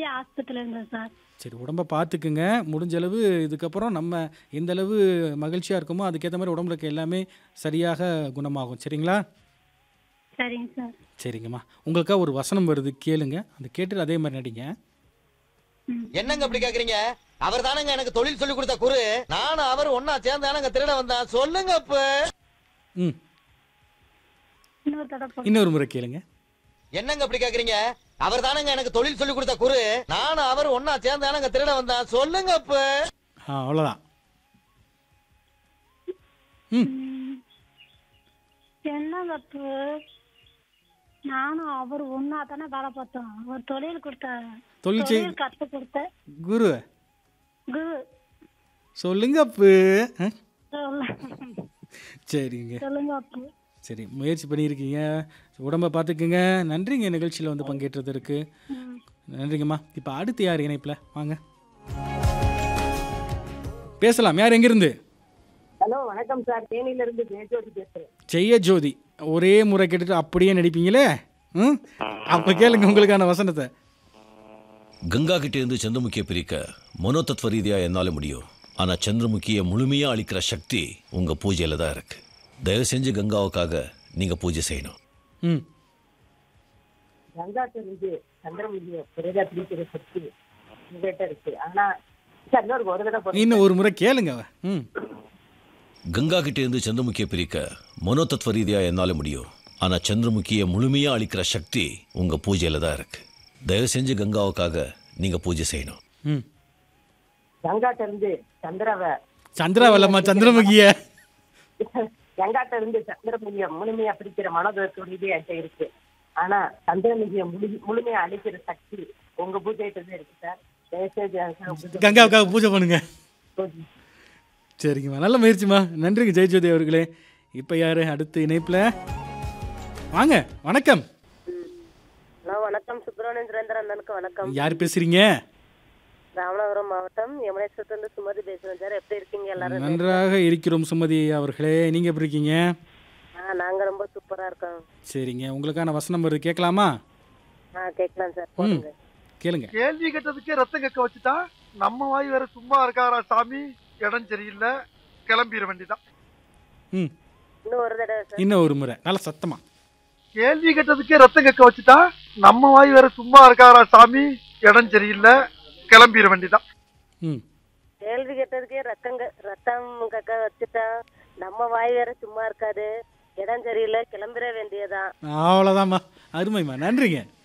ஆஸ்பத்திரியில் இருந்தேன் சார் சரி உடம்ப பார்த்துக்குங்க முடிஞ்ச அளவு இதுக்கப்புறம் நம்ம எந்த அளவு மகிழ்ச்சியாக இருக்கோமோ அதுக்கேற்ற மாதிரி உடம்புல இருக்க எல்லாமே சரியாக குணமாகும் சரிங்களா சரிங்க சார் சரிங்கம்மா உங்களுக்காக ஒரு வசனம் வருது கேளுங்க அந்த கேட்டுட்டு அதே மாதிரி நடிங்க என்னங்க அப்படி கேக்குறீங்க அவர் தானங்க எனக்கு தொழில் சொல்லி கொடுத்த குரு நானும் அவர் ஒன்னா சேர்ந்தானங்க திருட வந்தேன் சொல்லுங்க இப்ப ம் இன்னொரு தடவை இன்னொரு முறை கேளுங்க என்னங்க அப்படி கேக்குறீங்க அவர் தானங்க எனக்கு தொழில் சொல்லி கொடுத்த குரு நானும் அவர் ஒன்னா சேர்ந்தானங்க திருட வந்தேன் சொல்லுங்க இப்ப ஆ அவ்வளோதான் ம் என்ன தப்பு நானும் அவர் ஒன்னா தானே வேலை பார்த்தோம் அவர் தொழில் கொடுத்த தொழில் செய் தொழில் கத்து கொடுத்த குரு குரு சொல்லுங்க அப்பு ஆ? சொல்ல- சரிங்க சொல்லுங்க அப்பு சரி முயற்சி பண்ணியிருக்கீங்க உடம்ப பார்த்துக்குங்க நன்றிங்க நிகழ்ச்சியில் வந்து பங்கேற்றதற்கு ம். நன்றிங்கம்மா இப்போ அடுத்து யார் இணைப்பில் வாங்க பேசலாம் யார் எங்கிருந்து ஹலோ வணக்கம் சார் தேனியில இருந்து ஜெயஜோதி பேசுறேன் செய்ய ஜோதி ஒரே முறை கேட்டுட்டு அப்படியே நடிப்பீங்களே ம் அப்போ கேளுங்க உங்களுக்கான வசனத்தை கங்கா கிட்ட இருந்து சந்திரமுகியை பிரிக்க மனோதத்துவ ரீதியா என்னால முடியும் ஆனா சந்திரமுகியை முழுமையா அழிக்கிற சக்தி உங்க பூஜையில தான் இருக்கு தயவு செஞ்சு கங்காவுக்காக நீங்க பூஜை செய்யணும் ம் கங்கா தெரிஞ்சு சந்திரமுகிய பிறகா பிடிக்கிற சக்தி உங்ககிட்ட இருக்கு ஆனா சார் இன்னொரு ஒரு தடவை போடுங்க. இன்னும் ஒரு முறை கேளுங்க ம் கங்கா கிட்ட இருந்து சந்திரமுகியை பிரிக்க மனோதத்துவ ரீதியா என்னால முடியும் ஆனா சந்திரமுகியை முழுமையா அழிக்கிற சக்தி உங்க பூஜையில தான் இருக்கு தயவு செஞ்சு கங்காவுக்காக நீங்க பூஜை செய்யணும் ம் கங்காட்ட இருந்து சந்திரவ சந்திரா வல்லம்மா சந்திரமுகிய கங்காட்ட இருந்து சந்திரமுகிய முழுமையா பிடிக்கிற மனோதத்துவ ரீதியா என்கிட்ட இருக்கு ஆனா சந்திரமுகிய முழு முழுமையா அழிக்கிற சக்தி உங்க பூஜைகிட்ட தான் இருக்கு சார் தயவுசெய்து எனக்கு பூஜை கங்காவுக்காக பூஜை பண்ணுங்க பூஜை. சரிங்கம்மா நல்ல முயற்சிம்மா நன்றிங்க ஜெயஜோதி அவர்களே இப்போ யார் அடுத்து இணைப்பில் வாங்க வணக்கம் ஹலோ வணக்கம் சுப்பிரமணியன் சுரேந்திரன் அண்ணனுக்கு வணக்கம் யார் பேசுறீங்க ராமநாதபுரம் மாவட்டம் யமுனேஸ்வரத்துலேருந்து சுமதி பேசுறேன் சார் எப்படி இருக்கீங்க எல்லாரும் நன்றாக இருக்கிறோம் சுமதி அவர்களே நீங்கள் எப்படி இருக்கீங்க ஆ நாங்க ரொம்ப சூப்பரா இருக்கோம் சரிங்க உங்களுக்கான வசனம் வருது கேட்கலாமா ஆ கேட்கலாம் சார் போடுங்க கேளுங்க கேள்வி கேட்டதுக்கே ரத்தம் கக்க வச்சுட்டா நம்ம வாய் வேற சும்மா இருக்காரா சாமி இடம் சரியில்லை கிளம்பிட வேண்டிதான் ம் இன்னும் ஒரு தடவை சார் இன்னும் ஒரு முறை நல்ல சத்தமா கேள்வி கேட்டதுக்கே ரத்தம் கக்க வச்சுட்டா நம்ம வாய் வேற சும்மா இருக்காரா சாமி இடம் சரியில்லை கிளம்பிட வேண்டிதான் ம் கேள்வி கேட்டதுக்கே ரத்தம் க- ரத்தம் கக்க வச்சுட்டா நம்ம வாய் வேற சும்மா இருக்காது இடம் சரியில்லை கிளம்பிட வேண்டியதான் அவ்வளோதாம்மா அருமைம்மா நன்றிங்க